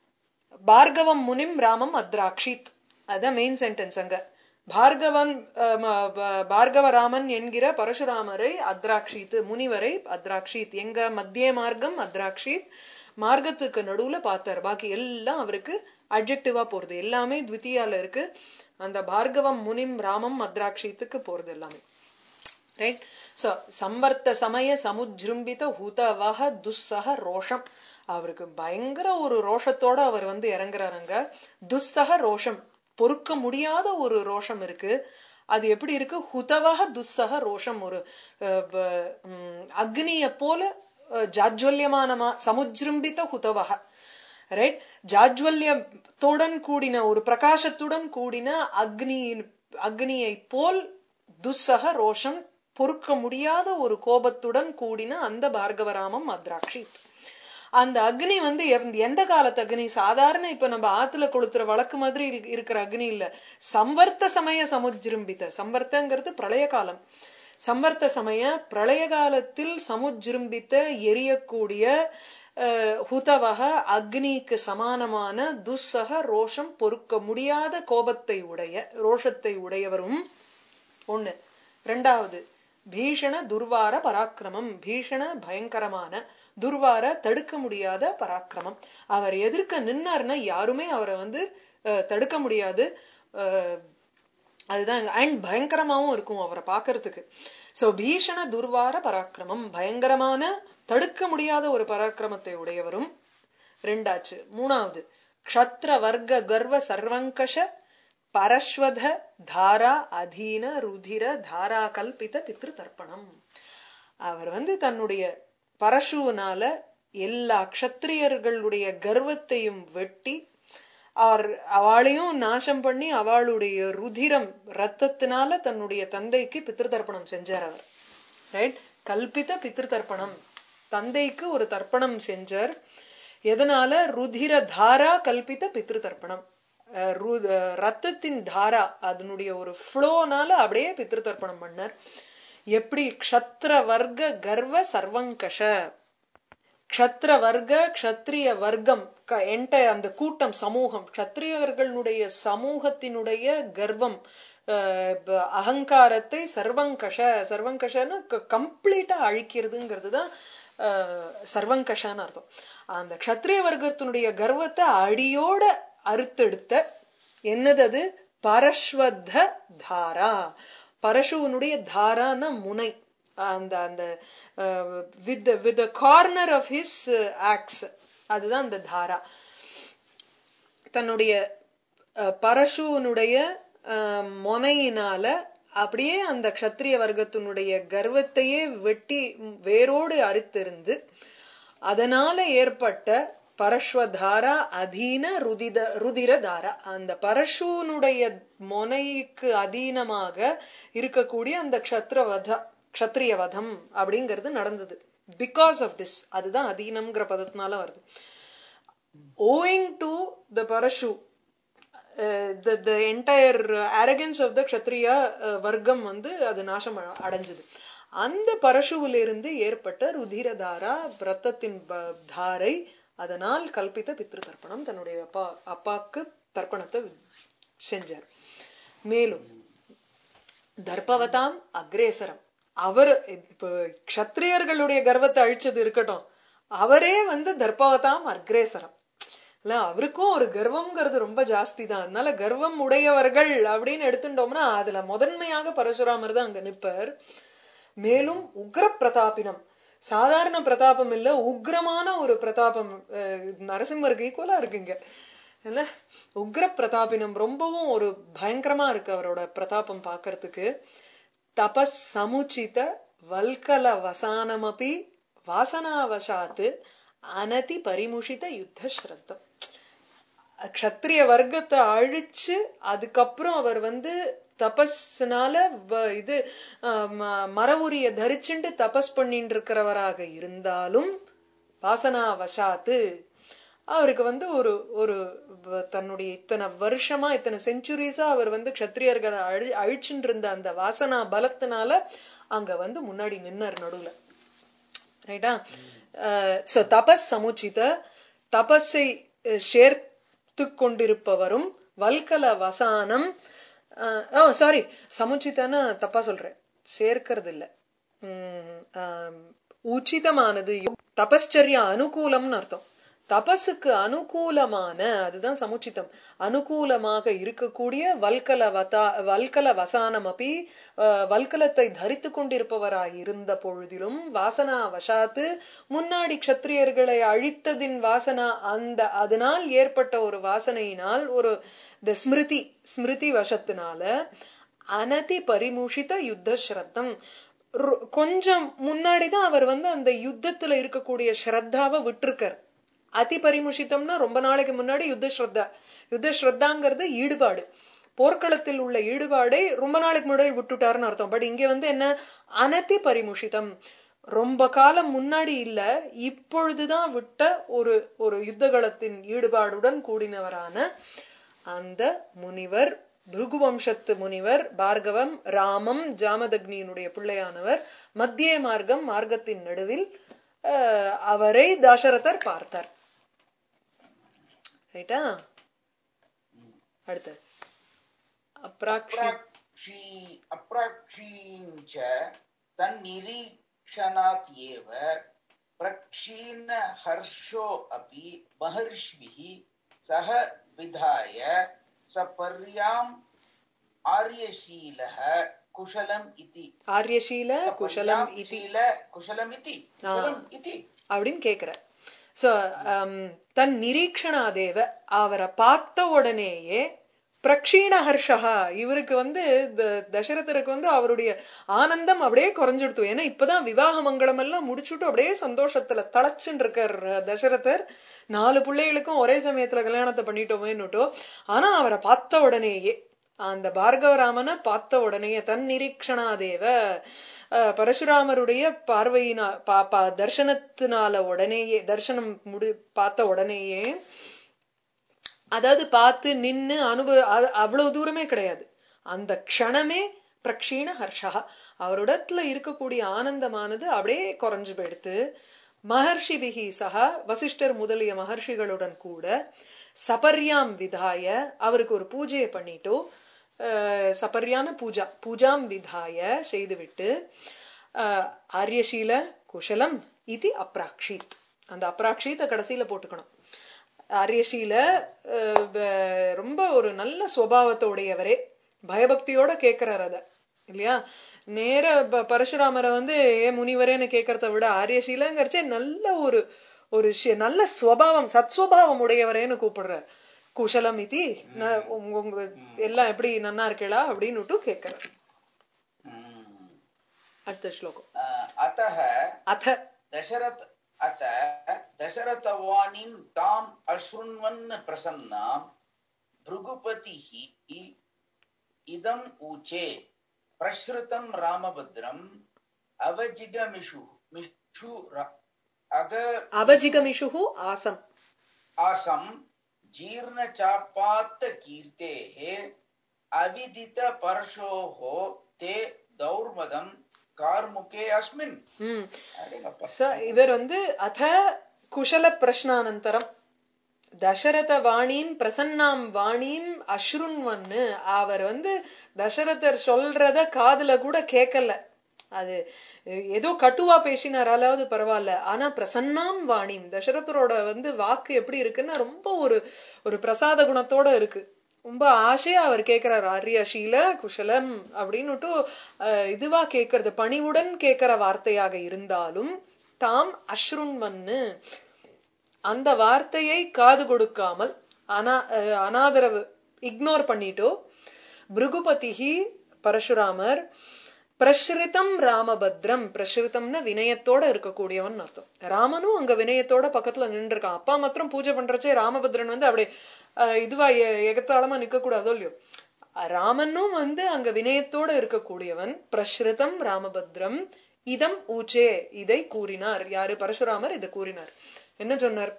பார்கவம் முனிம் ராமம் அத்ராக்ஷித் அதான் மெயின் சென்டென்ஸ் அங்க பார்கவன் அஹ், ம- ப- பார்கவராமன் என்கிற பரசுராமரை அத்ராக்ஷித் முனிவரை அத்ராக்ஷித் எங்க மத்திய மார்க்கம் அத்ராக்ஷித் மார்க்கத்துக்கு நடுவுல பார்த்தார் பாக்கி எல்லாம் அவருக்கு அட்ஜெக்டிவா போறது எல்லாமே த்வித்தியால இருக்கு அந்த பார்கவம் முனிம் ராமம் அத்ராக்ஷித்துக்கு போறது எல்லாமே ரைட் சோ சம்பர்த்த சமய சமுஜ்ரும்பித ஹுதவஹ துஸ்ஸக ரோஷம் அவருக்கு பயங்கர ஒரு ரோஷத்தோட அவர் வந்து இறங்குறாருங்க துஸ்ஸக ரோஷம் பொறுக்க முடியாத ஒரு ரோஷம் இருக்கு அது எப்படி இருக்கு ஹுதவஹ துஸ்ஸக ரோஷம் ஒரு அஹ், ப- ம், அக்னிய போல அஹ், ஜாஜ்வல்யமானமா சமுஜ்ரும்பித ஹுதவஹ ரைட் ஜாஜ்வல்யத்துடன் கூடின ஒரு பிரகாசத்துடன் கூடின அக்னியின் அக்னியை போல் துஸ்ஸக ரோஷம் பொறுக்க முடியாத ஒரு கோபத்துடன் கூடின அந்த பார்கவராமம் அத்ராட்சி அந்த அக்னி வந்து எந்த- எந்த காலத்து அக்னி சாதாரண இப்ப நம்ம ஆத்துல கொளுத்துற வழக்கு மாதிரி இரு- இருக்கிற அக்னி இல்ல சம்வர்த்த சமய சமுஜ்ரும்பித்த சம்வர்த்தங்கிறது பிரளய காலம் சம்பர்த்த சமய பிரளய காலத்தில் சமுஜ்ரும்பித்த எரியக்கூடிய அஹ், ஹுதவக அக்னிக்கு சமானமான துஸ்ஸக ரோஷம் பொறுக்க முடியாத கோபத்தை உடைய ரோஷத்தை உடையவரும் ஒண்ணு ரெண்டாவது பீஷண துர்வார பராக்கிரமம் பீஷண பயங்கரமான துர்வார தடுக்க முடியாத பராக்கிரமம் அவர் எதிர்க்க நின்னார்னா யாருமே அவரை வந்து அஹ், தடுக்க முடியாது அஹ், அதுதான் அண்ட் பயங்கரமாவும் இருக்கும் அவரை பார்க்கிறதுக்கு சோ பீஷண துர்வார பராக்கிரமம் பயங்கரமான தடுக்க முடியாத ஒரு பராக்கிரமத்தை உடையவரும் ரெண்டாச்சு மூணாவது க்ஷத்ர வர்க்க கர்வ சர்வங்கஷ பரஸ்வத தாரா அதீன ருதிர தாரா கல்பித பித்ரு தர்ப்பணம் அவர் வந்து தன்னுடைய பரசுனால எல்லா க்ஷத்திரியர்களுடைய கர்வத்தையும் வெட்டி அவர் அவளையும் நாசம் பண்ணி அவளுடைய ருதிரம் ரத்தத்தினால தன்னுடைய தந்தைக்கு பித்ரு தர்ப்பணம் செஞ்சார் அவர் ரைட் கல்பித பித்ரு தர்ப்பணம் தந்தைக்கு ஒரு தர்ப்பணம் செஞ்சார் எதனால ருதிர தாரா கல்பித பித்ரு தர்ப்பணம் அஹ் ரு- அஹ் ரத்தத்தின் தாரா அதனுடைய ஒரு ஃப்ளோனால அப்படியே பித்ரு தர்ப்பணம் பண்ணார் எப்படி க்ஷத்ர வர்க்க கர்வ சர்வங்கஷ க்ஷத்ர வர்க்க க்ஷத்ரிய வர்க்கம் க- என்ட அந்த கூட்டம் சமூகம் க்ஷத்ரியர்களுடைய சமூகத்தினுடைய கர்வம் அஹ், ப- அகங்காரத்தை சர்வங்கஷ சர்வங்கஷன்னு கம்ப்ளீட்டா அழிக்கிறதுங்கிறது தான் சர்வங்கஷன்னு அர்த்தம் அந்த க்ஷத்ரிய வர்க்கத்தினுடைய கர்வத்தை அடியோட அறுத்தெடுத்த என்னது அது பரஸ்வத்த தாரா பரசுவனுடைய தாரான முனை அந்த அந்த with with corner of his axe அதுதான் அந்த தாரா தன்னுடைய அஹ், பரசுவனுடைய அஹ், முனையினால அப்படியே அந்த க்ஷத்ரிய வர்க்கத்தினுடைய கர்வத்தையே வெட்டி வேரோடு அறுத்திருந்து அதனால ஏற்பட்ட பரஸ்வதாரா அதீன ருதித ருதிரதாரா அந்த பரசுனுடைய மொனைக்கு அதீனமாக இருக்கக்கூடிய அந்த க்ஷத்ரவத க்ஷத்ரிய வதம் அப்படிங்கிறது நடந்தது பிகாஸ் ஆஃப் திஸ் அதுதான் அதீனம்ங்கிற பதத்தினால வருது owing to the Parashu the the entire arrogance of the Kshatriya வர்க்கம் வந்து அது நாசம் அ- அடைஞ்சது அந்த பரசுவிலிருந்து ஏற்பட்ட ருதிரதாரா ரத்தத்தின் ப- தாரை அதனால் கல்பித்த பித்ரு தர்ப்பணம் தன்னுடைய அப்பா அப்பாக்கு தர்ப்பணத்தை செஞ்சார் மேலும் தர்ப்பவதாம் அக்ரேசரம் அவர் இப்ப க்ஷத்ரியர்களுடைய கர்வத்தை அழிச்சது இருக்கட்டும் அவரே வந்து தர்ப்பவதாம் அக்ரேசரம் இல்ல அவருக்கும் ஒரு கர்வம்ங்கிறது ரொம்ப ஜாஸ்தி தான் அதனால கர்வம் உடையவர்கள் அப்படின்னு எடுத்துட்டோம்னா அதுல முதன்மையாக பரசுராமர் தான் அங்க நிப்பர் மேலும் உக்ர பிரதாபினம் சாதாரண பிரதாபம் இல்ல உக்ரமான ஒரு பிரதாபம் அஹ், நரசிம்மருக்கு ஈக்குவலா இருக்குங்க இல்ல உக்ர பிரதாபினம் ரொம்பவும் ஒரு பயங்கரமா இருக்கு அவரோட பிரதாபம் பார்க்கிறதுக்கு தபஸ் சமுச்சித வல்கல வசானமபி வாசனாவசாத்து அனதி பரிமுஷித யுத்த ஸ்ரத்தம் க்ஷத்ரிய வர்க்கத்தை அழிச்சு அதுக்கப்புறம் அவர் வந்து தபஸ்னால வ- இது ஆஹ், ம- மரவுரிய தரிச்சுண்டு தபஸ் பண்ணிட்டு இருக்கிறவராக இருந்தாலும் வாசனா வசாத்து அவருக்கு வந்து ஒரு ஒரு வ- தன்னுடைய இத்தனை வருஷமா இத்தனை செஞ்சுரிஸா அவர் வந்து க்ஷத்ரியர்களை அழி அழிச்சுட்டு இருந்த அந்த வாசனா பலத்தினால அங்க வந்து முன்னாடி நின்னார் நடுவுல ரைட்டா சோ தபஸ் சமுச்சித தபஸை அஹ், சேர்த்து கொண்டிருப்பவரும் வல்கல வசானம் ஓ சாரி சமுச்சிதன்னு தப்பா சொல்றேன் சேர்க்கறது இல்ல உம், ஆம், உச்சிதமானது தபஸ்சர்யா அனுகூலம்னு அர்த்தம் தபஸுக்கு அனுகூலமான அதுதான் சமுச்சிதம் அனுகூலமாக இருக்கக்கூடிய வல்கல வதா வல்கல வசானம் அப்படி வல்கலத்தை தரித்து கொண்டிருப்பவராய் இருந்த பொழுதிலும் வாசனா வசாத்து முன்னாடி க்ஷத்ரியர்களை அழித்ததின் வாசனா அந்த அதனால் ஏற்பட்ட ஒரு வாசனையினால் ஒரு இந்த ஸ்மிருதி ஸ்மிருதி வசத்தினால அனதி பரிமுஷித யுத்த ஸ்ரத்தம் ரொ- கொஞ்சம் முன்னாடிதான் அவர் வந்து அந்த யுத்தத்துல இருக்கக்கூடிய ஸ்ரத்தாவை விட்டிருக்கார் அதி பரிமுஷிதம்னா ரொம்ப நாளைக்கு முன்னாடி யுத்த ஸ்ரத்தா யுத்த ஸ்ரத்தாங்கிறது ஈடுபாடு போர்க்களத்தில் உள்ள ஈடுபாடை ரொம்ப நாளைக்கு முன்னாடி விட்டுட்டாருன்னு அர்த்தம் பட் இங்க வந்து என்ன அனதி பரிமுஷிதம் ரொம்ப காலம் முன்னாடி இல்ல இப்பொழுதுதான் விட்ட ஒரு ஒரு யுத்தகளத்தின் ஈடுபாடுடன் கூடினவரான அந்த முனிவர் பிருகுவம்சத்து முனிவர் பார்கவம் ராமம் ஜாமதக்னியினுடைய பிள்ளையானவர் மத்திய மார்க்கம் மார்க்கத்தின் நடுவில் அஹ், அவரை தசரதர் பார்த்தார் ரைட்டா அடுத்து அப்ராக்ஷி अप्राक्षी अप्राक्षीं च तन्निरीक्षणात् एव प्रक्षीणहर्षो अपि महर्षिभिः सह विधाय सपर्याम् आर्यशीलः कुशलम् इति ஆரியசீல குஷலம் இதி शील कुशलमिति कुशलम् इति அப்படின்னு கேக்குற சோ தன் நிரீக்ஷணாதேவ அவரை பார்த்த உடனேயே பிரக்ஷீண ஹர்ஷா இவருக்கு வந்து த- தசரதருக்கு வந்து அவருடைய ஆனந்தம் அப்படியே குறைஞ்சிடுத்து ஏன்னா இப்பதான் விவாக மங்களம் எல்லாம் முடிச்சுட்டு அப்படியே சந்தோஷத்துல தளச்சுன்னு இருக்கார் தசரதர் நாலு பிள்ளைகளுக்கும் ஒரே சமயத்துல கல்யாணத்தை பண்ணிட்டோமேன்னுட்டோ ஆனா அவரை பார்த்த உடனேயே அந்த பார்கவராமனை பார்த்த உடனேயே தன் நிரீக்ஷணாதேவ அஹ், பரசுராமருடைய பார்வையினா பா பா தர்சனத்தினால உடனேயே தர்சனம் முடி பார்த்த உடனேயே அதாவது பார்த்து நின்னு அனுபவ அது- அவ்வளவு தூரமே கிடையாது அந்த க்ஷணமே பிரக்ஷீண ஹர்ஷா அவரிடத்துல இருக்கக்கூடிய ஆனந்தமானது அப்படியே குறைஞ்சு போயிடுத்து மகர்ஷிபிகி சக வசிஷ்டர் முதலிய மகர்ஷிகளுடன் கூட சபர்யாம் விதாய அவருக்கு ஒரு பூஜையை பண்ணிட்டோ அஹ், சபர்யான பூஜா பூஜாம் விதாய செய்துவிட்டு அஹ், ஆரியசீல குஷலம் இது அப்ராக்ஷித் அந்த அப்ராக்ஷித்தை கடைசியில போட்டுக்கணும் ஆரியசீல அஹ், வ- ரொம்ப ஒரு நல்ல சுவாவத்தை உடையவரே பயபக்தியோட கேட்கிறார் அத இல்லையா நேர ப- பரசுராமரை வந்து ஏ முனிவரேன்னு கேட்கறத விட ஆரியசீலங்கிறச்சே நல்ல ஒரு ஒரு ஷி- நல்ல ஸ்வபாவம் சத்ஸ்வபாவம் உடையவரேன்னு கூப்பிடுறார் குஷலம் இது உங்க உங்க எல்லாம் எப்படி நன்னா இருக்கலா அப்படின்னு கேட்கிறார் ம். அடுத்த ஸ்லோகம் अ, अतः அத दशरथ अत दशरथवाणीं ताम् अशृण्वन् प्रसन्नां भृगुपतिः इदम् ऊचे प्रश्रुतं रामभद्रम् अवजिगमिषु मिषु र- अग அவஜிகமிஷுகு ஆசம் आसं जीर्णचापात्तकीर्तेः अविदितपरशोः ते दौर्मदं कार्मुके अस्मिन् ம் अडेङ्गप्पा So, இவர் வந்து அத குஷல பிரஷ்னானந்தரம் தசரத வாணிம் பிரசன்னாம் வாணிம் அஸ்ருன்வன்னு அவர் வந்து தசரதர் சொல்றத காதுல கூட கேட்கல அது ஏதோ கட்டுவா பேசினாராலாவது பரவாயில்ல ஆனா பிரசன்னாம் வாணிம் தசரதரோட வந்து வாக்கு எப்படி இருக்குன்னா ரொம்ப ஒரு ஒரு பிரசாத குணத்தோட இருக்கு ரொம்ப ஆசையா அவர் கேட்கிறார் ஆரியஷீல குஷலம் அப்படின்னுட்டு அஹ், இதுவா கேட்கறது பணிவுடன் கேட்கிற வார்த்தையாக இருந்தாலும் தாம் அஸ்ருன்வன்னு அந்த வார்த்தையை காது கொடுக்காமல் அனா அஹ், அனாதரவு இக்னோர் பண்ணிட்டோ பிருகுபதிஹி பரசுராமர் பிரஸ்ருதம் ராமபத்ரம் பிரஸ்ருதம்னா வினயத்தோட இருக்கக்கூடியவன் அர்த்தம் ராமனும் அங்க வினயத்தோட பக்கத்துல நின்று இருக்கான் அப்பா மாத்திரம் பூஜை பண்றச்சே ராமபத்ரன் வந்து அப்படியே அஹ், இதுவா எ- எகத்தாளமா நிக்க கூடாதோ இல்லையோ ராமனும் வந்து அங்க வினயத்தோட இருக்கக்கூடியவன் பிரஸ்ருதம் ராமபத்ரம் இதம் ஊச்சே இதை கூறினார் யாரு பரசுராமர் இதை கூறினார் என்ன சொன்னார்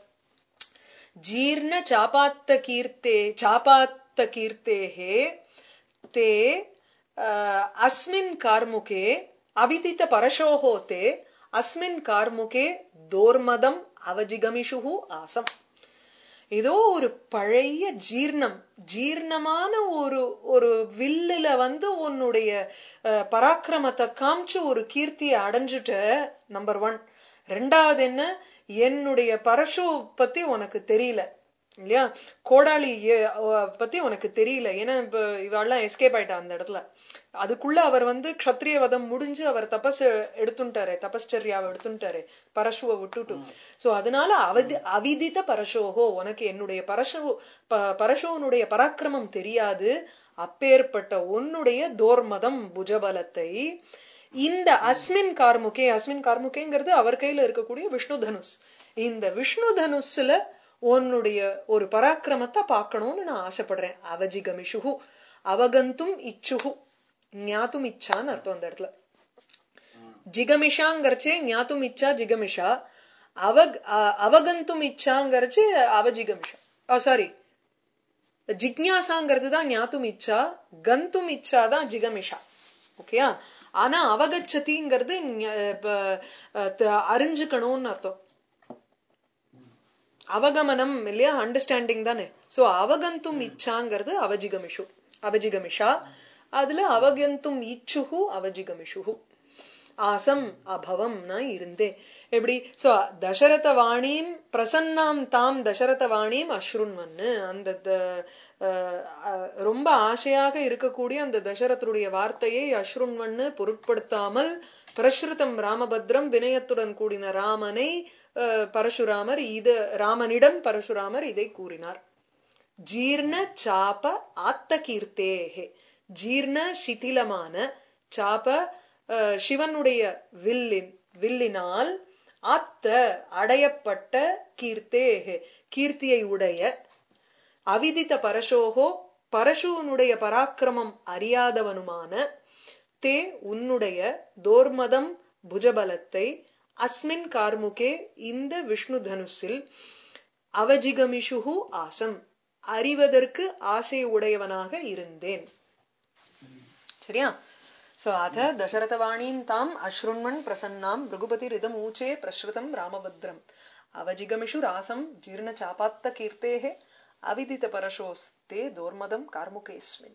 ஜீர்ண சாபாத்த கீர்த்தே சாபாத்த கீர்த்தேஹே தே அஹ், அஸ்மின் கார்முகே அவிதித்த பரசோஹோ தே அஸ்மின் கார்முகே தோர்மதம் அவஜிகமிஷுகு ஆசம் ஏதோ ஒரு பழைய ஜீர்ணம் ஜீர்ணமான ஒரு ஒரு வில்லுல வந்து உன்னுடைய அஹ், பராக்கிரமத்தை காமிச்சு ஒரு கீர்த்தியை அடைஞ்சுட்ட நம்பர் ஒன் ரெண்டாவது என்ன என்னுடைய பரசு பத்தி உனக்கு தெரியல இல்லையா கோடாளி ஏ- அஹ் பத்தி உனக்கு தெரியல ஏன்னா இப்ப இவாள்லாம் எஸ்கேப் ஆயிட்டா அந்த இடத்துல அதுக்குள்ள அவர் வந்து க்ஷத்ரிய வதம் முடிஞ்சு அவர் தபஸ் எடுத்துட்டாரு தபஸ்சரியாவை எடுத்துட்டாரு பரசுவை விட்டுட்டு சோ அதனால அவதி அவிதித பரசோகோ உனக்கு என்னுடைய பரசு ப- பரசுவனுடைய பராக்கிரமம் தெரியாது அப்பேற்பட்ட உன்னுடைய தோர்மதம் புஜபலத்தை இந்த அஸ்மின் கார்முகே அஸ்மின் கார்முகேங்கிறது அவர் கையில இருக்கக்கூடிய விஷ்ணு தனுஷ் இந்த விஷ்ணு தனுஷ்ல உன்னுடைய ஒரு பராக்கிரமத்தை பார்க்கணும்னு நான் ஆசைப்படுறேன் அவஜிகமிஷுகு அவகந்தும் இச்சுகு ஞாத்தும் இச்சான்னு அர்த்தம் அந்த இடத்துல ஜிகமிஷாங்கிறச்சே ஞாத்தும் இச்சா ஜிகமிஷா அவக் அ- அவகந்தும் இச்சாங்கிறச்சு அவஜிகமிஷா சாரி ஜிக்ஞாசாங்கிறது தான் ஞாத்தும் இச்சா கந்தும் இச்சா தான் ஜிகமிஷா ஓகேயா ஆனா அவகச்சதிங்கிறது ஞ- ப- அஹ் த- அறிஞ்சுக்கணும்னு அர்த்தம் அவகமனம் இல்லையா அண்டர்ஸ்டாண்டிங் தானே சோ அவகந்தும் இச்சாங்கிறது அவஜிகமிஷு அவஜிகமிஷா அதுல அவகந்தும் இச்சுகு அவஜிகமிஷுகு ஆசம் அபவம் நான் இருந்தேன் எப்படி சோ தசரத வாணியும் பிரசன்னாம் தாம் தசரத வாணியும் அஸ்ருன்வன்னு அந்த த- அஹ், அஹ், ரொம்ப ஆசையாக இருக்கக்கூடிய அந்த தசரதருடைய வார்த்தையை அஸ்ருன்வன்னு பொருட்படுத்தாமல் பிரஸ்ருதம் ராமபத்ரம் வினயத்துடன் கூடின ராமனை அஹ், பரசுராமர் இது ராமனிடம் பரசுராமர் இதை கூறினார் ஜீர்ண சாப ஆத்த கீர்த்தேஹே ஜீர்ண சிதிலமான சாப அஹ், சிவனுடைய வில்லின் வில்லினால் ஆத்த அடையப்பட்ட கீர்த்தேஹே கீர்த்தியை உடைய அவிதித பரசோகோ பரசுவனுடைய பராக்கிரமம் அறியாதவனுமான தே உன்னுடைய தோர்மதம் புஜபலத்தை அஸ்மின் கார்முகே இந்த விஷ்ணு தனுஷில் அவஜிகமிஷுகு ஆசம் அறிவதற்கு ஆசை உடையவனாக இருந்தேன் சரியா சோ அத தசரதவாணீம் தாம் அஸ்ருண்வன் பிரசன்னாம் பிருகுபதி ரிதம் ஊச்சே பிரஸ்ருதம் ராமபத்ரம் அவஜிகமிஷு ராசம் ஜீர்ண சாபாத்த கீர்த்தேஹே அவிதித பரசோஸ்தே தோர்மதம் கார்முகேஸ்மின்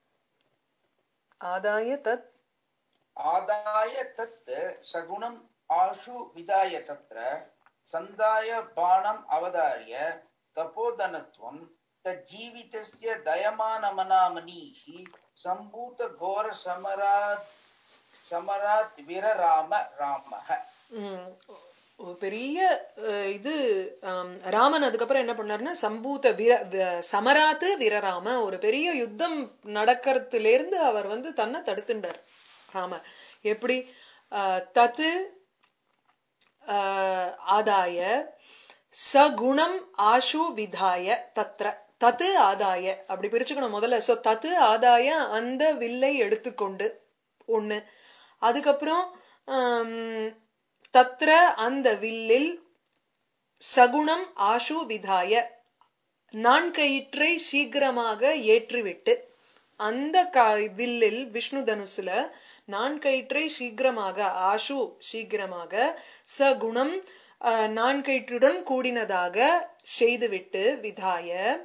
ஆதாய தத் आदाय तत् सगुणम् आशु विदाय तत्र सन्दाय बाणम् अवधार्य तपोधनत्वं तज्जीवितस्य दयमानमनामनीः सम्भूतघोरसमरात् समरात् विरराम रामः உம், ஒரு பெரிய அஹ், இது ஆம், ராமன் அதுக்கப்புறம் என்ன பண்ணாருன்னா சம்பூத வீர வ- சமராத்து வீரராம ஒரு பெரிய யுத்தம் நடக்கிறதுல இருந்து அவர் வந்து தன்னை தடுத்துட்டார் ராமர் எப்படி அஹ், தத்து அஹ், ஆதாய சகுணம் ஆஷு விதாய தத்ர தத்து ஆதாய அப்படி பிரிச்சுக்கணும் முதல்ல சோ தத்து ஆதாய அந்த வில்லை எடுத்துக்கொண்டு ஒண்ணு அதுக்கப்புறம் ஆம், தத்ர அந்த வில்லில் சகுணம் ஆஷு விதாய நான்கயிற்றை சீக்கிரமாக ஏற்றிவிட்டு அந்த க- வில்லில் விஷ்ணு தனுசுல நான்கயிற்றை சீக்கிரமாக ஆஷு சீக்கிரமாக சகுணம் அஹ், நான்கயிற்றுடன் கூடினதாக செய்துவிட்டு விதாய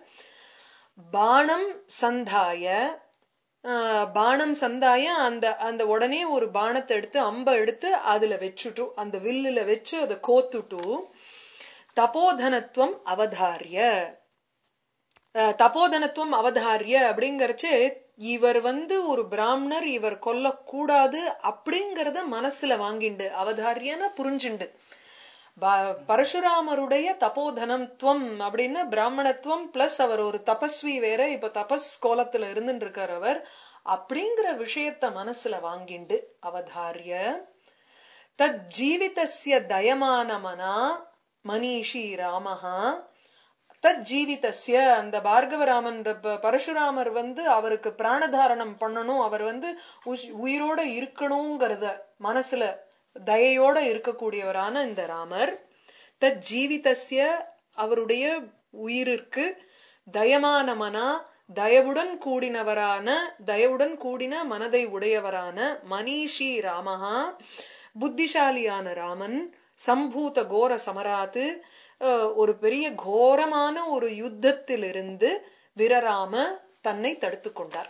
பாணம் சந்தாய ஆஹ், பாணம் சந்தாய அந்த அந்த உடனே ஒரு பாணத்தை எடுத்து அம்ப எடுத்து அதுல வச்சுட்டு அந்த வில்லுல வச்சு அதை கோத்துட்டு தபோதனத்துவம் அவதாரிய அஹ், தபோதனத்துவம் அவதாரிய அப்படிங்கறச்சு இவர் வந்து ஒரு பிராமணர் இவர் கொல்லக்கூடாது அப்படிங்கறத மனசுல வாங்கிண்டு அவதாரியன புரிஞ்சுண்டு ப- பரசுராமருடைய தபோதனம் துவம் அப்படின்னா பிராமணத்துவம் பிளஸ் அவர் ஒரு தபஸ்வி வேற இப்ப தபஸ் கோலத்துல இருந்துட்டு இருக்கார் அவர் அப்படிங்கிற விஷயத்த மனசுல வாங்கிண்டு அவதாரிய தத் ஜீவிதஸ்ய தயமானமனா மனிஷி ராமஹா தத் ஜீவிதஸ்ய அந்த பார்கவராமன் ப- பரசுராமர் வந்து அவருக்கு பிராணதாரணம் பண்ணணும் அவர் வந்து உஷ்- உயிரோட இருக்கணுங்கிறத மனசுல தயையோட இருக்கக்கூடியவரான இந்த ராமர் தத் ஜீவிதஸ்ய அவருடைய உயிருக்கு தயமான மனா தயவுடன் கூடினவரான தயவுடன் கூடின மனதை உடையவரான மனிஷி ராமஹா புத்திசாலியான ராமன் சம்பூத கோர சமராத்து அஹ், ஒரு பெரிய கோரமான ஒரு யுத்தத்திலிருந்து விரராம தன்னை தடுத்துக் கொண்டார்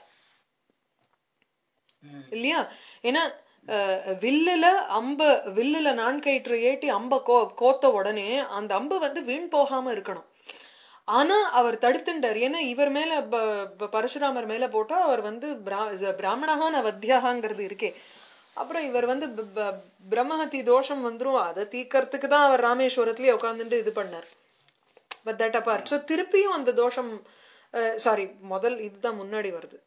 இல்லையா ஏன்னா அஹ், வில்லுல அம்ப வில்லுல நான்கயிற்று ஏட்டி அம்ப கோ கோத்த உடனே அந்த அம்பு வந்து வீண் போகாம இருக்கணும் ஆனா அவர் தடுத்துட்டார் ஏன்னா இவர் மேல ப- ப- பரசுராமர் மேல போட்டா அவர் வந்து பிரா- பிராமணஹான வத்தியாகாங்கிறது இருக்கே அப்புறம் இவர் வந்து ப- ப- பிரம்மஹத்தி தோஷம் வந்துரும் அதை தீக்கறதுக்கு தான் அவர் ராமேஸ்வரத்திலேயே உட்கார்ந்துட்டு இது பண்ணார் பட் தட் அப்பார்ட் ஸோ திருப்பியும் அந்த தோஷம் சாரி முதல் இதுதான் முன்னாடி வருது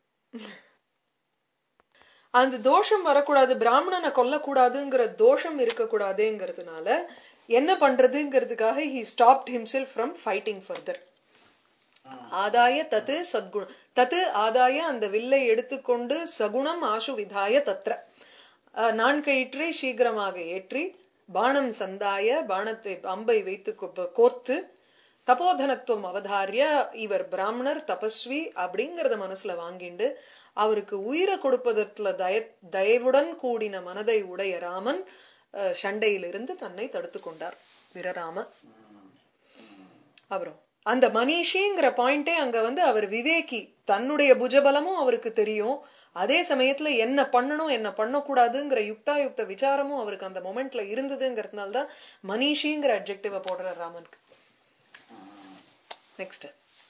அந்த தோஷம் வரக்கூடாது பிராமணனை கொல்லக்கூடாதுங்கிற தோஷம் இருக்கக்கூடாதுங்கிறதுனால என்ன பண்றதுங்கிறதுக்காக he stopped himself from fighting further ஆதாய தத்து சத்குணம் தத்து ஆதாய அந்த வில்லை எடுத்துக்கொண்டு சகுணம் ஆசு விதாய தத்ர அஹ், நான்கயிற்றை சீக்கிரமாக ஏற்றி பாணம் சந்தாய பாணத்தை அம்பை வைத்து கொ- கோர்த்து தபோதனத்துவம் அவதாரிய இவர் பிராமணர் தபஸ்வி அப்படிங்கறத மனசுல வாங்கிண்டு அவருக்கு உயிரை கொடுப்பதற்குல தய தயவுடன் கூடின மனதை உடைய ராமன் அஹ், சண்டையிலிருந்து தன்னை தடுத்து கொண்டார் வீரராம அப்புறம் அந்த மனிஷிங்கிற பாயிண்டே அங்க வந்து அவர் விவேகி தன்னுடைய புஜபலமும் அவருக்கு தெரியும் அதே சமயத்துல என்ன பண்ணணும் என்ன பண்ணக்கூடாதுங்கிற யுக்தாயுக்த விசாரமும் அவருக்கு அந்த மொமெண்ட்ல இருந்ததுங்கிறதுனால தான் மனிஷிங்கிற அட்ஜெக்டிவ போடுறார் ராமனுக்கு நெக்ஸ்ட்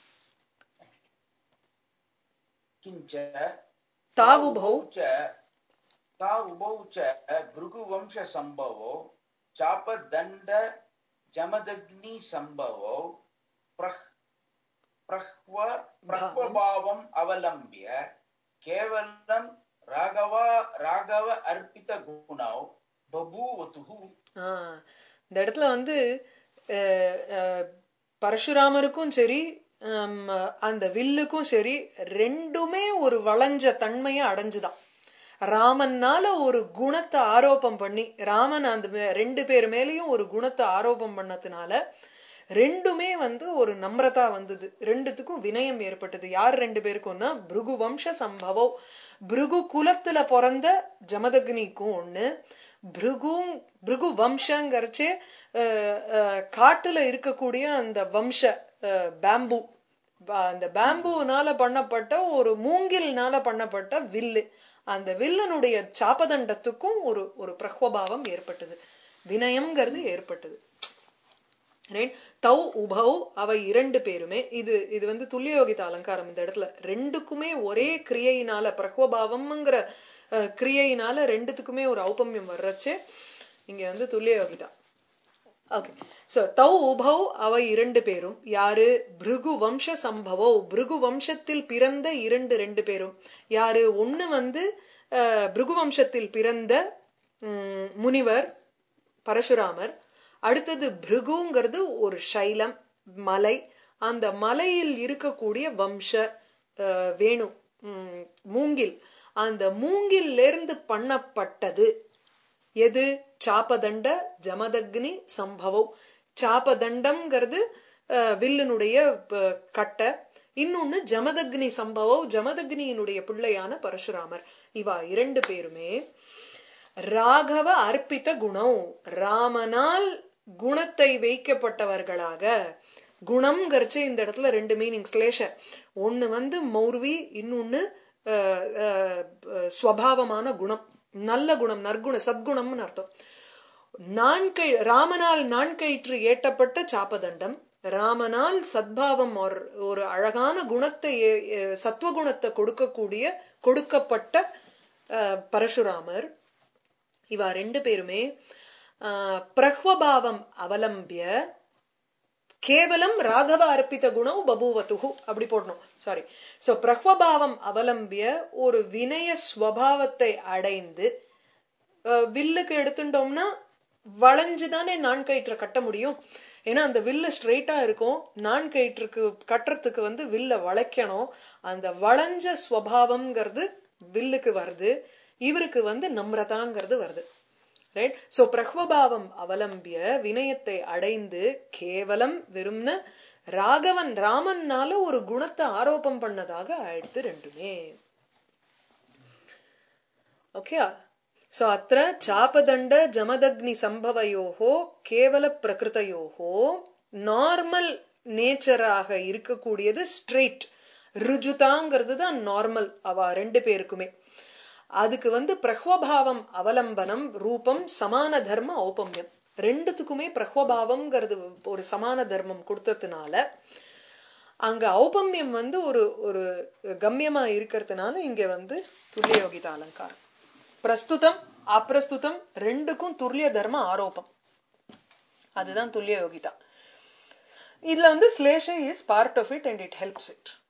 किञ्च தாவுபௌ च ता उभौ च भृगुवंशसम्भवौ चापदण्ड जमदग्निसम्भवौ प्रह् प्रह्व प्रह्वभावम् अवलम्ब्य केवलं राघव राघव अर्पितगुणौ बभूवतुः ஆஹ் இந்த இடத்துல வந்து அஹ், அஹ், பரசுராமருக்கும் சரி ஹம், அந்த வில்லுக்கும் சரி ரெண்டுமே ஒரு வளைஞ்ச தன்மையை அடைஞ்சுதான் ராமன்னால ஒரு குணத்தை ஆரோபம் பண்ணி ராமன் அந்த மே- ரெண்டு பேர் மேலயும் ஒரு குணத்தை ஆரோபம் பண்ணதுனால ரெண்டுமே வந்து ஒரு நம்ரதா வந்தது ரெண்டுத்துக்கும் வினயம் ஏற்பட்டது யார் ரெண்டு பேருக்கும்னா பிருகு வம்ச சம்பவம் பிருகு குலத்துல பிறந்த ஜமதக்னிக்கும் ஒண்ணு பிருகு பிருகு வம்சங்கிறச்சே அஹ், அஹ், காட்டுல இருக்கக்கூடிய அந்த வம்ச அஹ், பேம்பு ப- அந்த பேம்புனால பண்ணப்பட்ட ஒரு மூங்கில்னால பண்ணப்பட்ட வில்லு அந்த வில்லனுடைய சாபதண்டத்துக்கும் ஒரு ஒரு பிரஹ்வபாவம் ஏற்பட்டது வினயம்ங்கிறது ஏற்பட்டது Right? தௌ உபௌ அவை இரண்டு பேருமே இது இது வந்து துல்லியோகித அலங்காரம் இந்த இடத்துல ரெண்டுக்குமே ஒரே கிரியையினால பிரஹ்வபாவம்ங்கிற அஹ், கிரியையினால ரெண்டுத்துக்குமே ஒரு ஔபம்யம் வர்றச்சு இங்க வந்து துல்லியோகிதா ஓகே சோ தௌ உபௌ அவை இரண்டு பேரும் யாரு பிருகு வம்ச சம்பவோ பிருகு வம்சத்தில் பிறந்த இரண்டு ரெண்டு பேரும் யாரு ஒண்ணு வந்து அஹ், பிருகு வம்சத்தில் பிறந்த உம், முனிவர் பரசுராமர் அடுத்தது பிருகுங்கிறது ஒரு சைலம் மலை அந்த மலையில் இருக்கக்கூடிய வம்ச அஹ், வேணு ம், மூங்கில் அந்த மூங்கில்ல இருந்து பண்ணப்பட்டது எது சாபதண்ட ஜமதக்னி சம்பவம் சாபதண்டம்ங்கிறது அஹ், வில்லினுடைய ப- கட்டை இன்னொன்னு ஜமதக்னி சம்பவம் ஜமதக்னியினுடைய பிள்ளையான பரசுராமர் இவா இரண்டு பேருமே ராகவ அர்ப்பித்த குணம் ராமனால் குணத்தை வைக்கப்பட்டவர்களாக குணம்ங்கிறச்சு இந்த இடத்துல ரெண்டு மீனிங் ஸ்லேஷ ஒண்ணு வந்து மௌர்வி இன்னொன்னு அஹ், அஹ், அஹ், ஸ்வபாவமான குணம் நல்ல குணம் நற்குண சத்குணம்னு அர்த்தம் நான்கை ராமனால் நான்கயிற்று ஏட்டப்பட்ட சாபதண்டம் ராமனால் சத்பாவம் ஒரு ஒரு அழகான குணத்தை எ- எ- சத்வகுணத்தை கொடுக்கக்கூடிய கொடுக்கப்பட்ட அஹ், பரசுராமர் இவா ரெண்டு பேருமே ஆஹ், பிரஹ்வபாவம் அவலம்பிய கேவலம் ராகவ அர்ப்பித குணம் பபூவத்துகு அப்படி போடணும் சாரி சோ பிரஹ்வபாவம் அவலம்பிய ஒரு வினய ஸ்வபாவத்தை அடைந்து அஹ், வில்லுக்கு எடுத்துட்டோம்னா வளைஞ்சுதானே நான் கயிற்ற கட்ட முடியும் ஏன்னா அந்த வில்லு ஸ்ட்ரெயிட்டா இருக்கும் நான் கயிற்றுக்கு கட்டுறதுக்கு வந்து வில்ல வளைக்கணும் அந்த வளைஞ்ச ஸ்வபாவம்ங்கிறது வில்லுக்கு வருது இவருக்கு வந்து நம்ரதாங்கிறது வருது ரைட் சோ பிரஹ்வபாவம் அவலம்பிய வினயத்தை அடைந்து கேவலம் வெறும்ன ராகவன் ராமன்னால ஒரு குணத்தை ஆரோபம் பண்ணதாக ஆயிடுத்து ரெண்டுமே ஓகே சோ அத்த சாபதண்ட ஜமதக்னி சம்பவயோகோ கேவல பிரகிருதையோகோ நார்மல் நேச்சராக இருக்கக்கூடியது ஸ்ட்ரெயிட் ருஜுதாங்கிறது தான் நார்மல் அவ ரெண்டு பேருக்குமே அதுக்கு வந்து பிரஹ்வபாவம் அவலம்பனம் ரூபம் சமான தர்ம ஔபம்யம் ரெண்டுத்துக்குமே பிரஹ்வபாவம்ங்கிறது ஒரு சமான தர்மம் கொடுத்ததுனால அங்க ஔபம்யம் வந்து ஒரு ஒரு கம்யமா இருக்கிறதுனால இங்க வந்து துல்லிய யோகிதா அலங்காரம் பிரஸ்துதம் அப்பிரஸ்துதம் ரெண்டுக்கும் துல்லிய தர்ம ஆரோபம் அதுதான் துல்லிய யோகிதா இதுல வந்து ஸ்லேஷ is part of it and it helps it